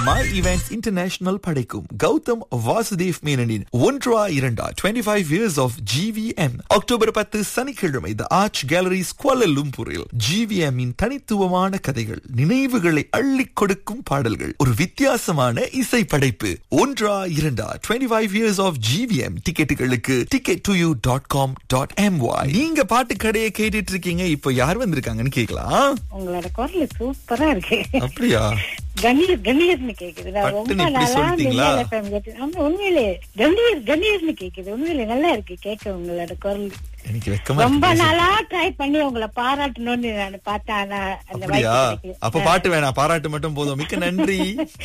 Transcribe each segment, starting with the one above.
My events international படைக்கும் கௌதம் வாசுதேவ் மேனனின் ஒன்றா இரண்டா twenty five years of GVM October பத்து சனிக்கிழமை த ஆர்ச் கேலரிஸ் கோலலும்பூரில் ஜிவிஎம் இன் தனித்துவமான கதைகள் நினைவுகளை அள்ளி கொடுக்கும் பாடல்கள் ஒரு வித்தியாசமான இசை படைப்பு ஒன்றா இரண்டா twenty five years of GVM டிக்கெட்டுகளுக்கு ticket to you dot com dot MY நீங்க பாட்டு கடையை கேட்டுட்டு இருக்கீங்க இப்போ யார் வந்திருக்காங்கன்னு கேட்கலாம் உங்களோட குரல் சூப்பரா இருக்கு அப்படியா கணீர் கணீர்னு கேக்குது நான் பட்டுன்னு ரொம்ப இப்படி நாளா சொல்லிட்டீங்களா? மின்னல் FM கேட்டு- ஆமா, உண்மையிலே கணீர் கணீர்னு கேக்குது உண்மையிலே நல்லா இருக்கு கேட்க உங்களோட குரல் எனக்கு வெக்கமா ரொம்ப இருக்கு நாளா ட்ரை பண்ணி உங்களை பாராட்டணும்னு நான் பார்த்தேன் ஆனா அந்த அப்படியா வாய்ப்பு கிடைக்கல. அப்ப பாட்டு வேணாம் பாராட்டு மட்டும் போதும் மிக்க நன்றி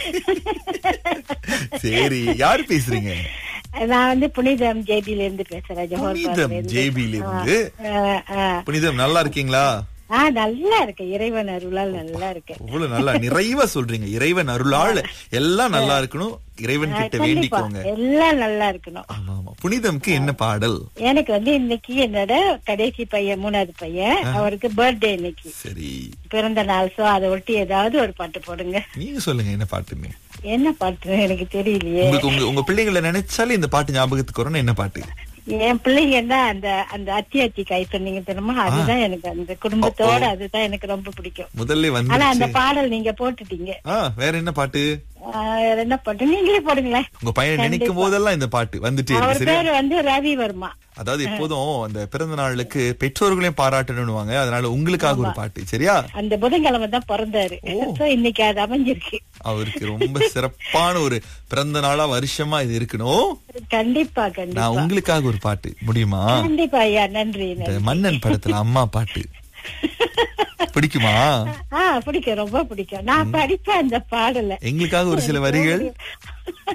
சரி யாரு பேசுறீங்க நான் வந்து புனிதம் ஜேபில இருந்து பேசுறேன் ஜோஹர் புனிதம் பார்க்ல இருந்து. JB ல இருந்து ஆ, ஆ. புனிதம் நல்லா இருக்கீங்களா ஆ நல்லா இருக்கு இறைவன் அருளால் நல்லா இருக்கு அவ்வளவு நல்லா நிறைவா சொல்றீங்க இறைவன் அருளால எல்லாம் நல்லா இருக்கணும் இறைவன் கிட்ட கண்டிப்பா வேண்டிக்கோங்க எல்லாம் நல்லா இருக்கணும் ஆமா ஆமா புனிதம்க்கு என்ன பாடல் எனக்கு வந்து இன்னைக்கு என்னோட கடைசி பையன் மூணாவது பையன் அவருக்கு பர்த்டே இன்னைக்கு சரி பிறந்த நாள் சோ அதை ஒட்டி ஏதாவது ஒரு பாட்டு போடுங்க நீங்க சொல்லுங்க என்ன பாட்டுன்னு என்ன பாட்டு எனக்கு தெரியலையே உங்களுக்கு உங்க உங்க பிள்ளைங்களை நினைச்சாலே இந்த பாட்டு ஞாபகத்துக்கு வரும்னு என்ன பாட்டு என் பிள்ளைங்கன்னா அந்த அந்த அத்தி அத்தி கை சொன்னீங்க தெரியுமா அதுதான் எனக்கு அந்த குடும்பத்தோட அதுதான் எனக்கு ரொம்ப பிடிக்கும் முதல்ல ஆனா அந்த வந்து பாடல் நீங்க போட்டுட்டீங்க ஆ வேற என்ன பாட்டு ஆ, வேற என்ன பாட்டு நீங்களே போடுங்களேன் உங்க பையனை நினைக்கும் போதெல்லாம் இந்த பாட்டு வந்துட்டே அவர் இருக்கு சரியா பேரு வந்து ரவி வர்மா அதாவது எப்போதும் அந்த பிறந்த நாளுக்கு பெற்றோர்களையும் பாராட்டணும்னுவாங்க அதனால உங்களுக்காக ஒரு பாட்டு சரியா அந்த புதன்கிழமை தான் பிறந்தாரு So, இன்னைக்கு அது அமைஞ்சிருக்கு அவருக்கு ரொம்ப சிறப்பான ஒரு பிறந்த நாளா வருஷமா இது இருக்கணும் கண்டிப்பா கண்டிப்பா நான் உங்களுக்காக ஒரு பாட்டு முடியுமா கண்டிப்பா ஐயா நன்றி இந்த நன்றி மன்னன் படத்துல அம்மா பாட்டு பிடிக்குமா ஆ பிடிக்கும் ரொம்ப பிடிக்கும் நான் படிப்பேன் அந்த பாடல எங்களுக்காக ஒரு சில வரிகள்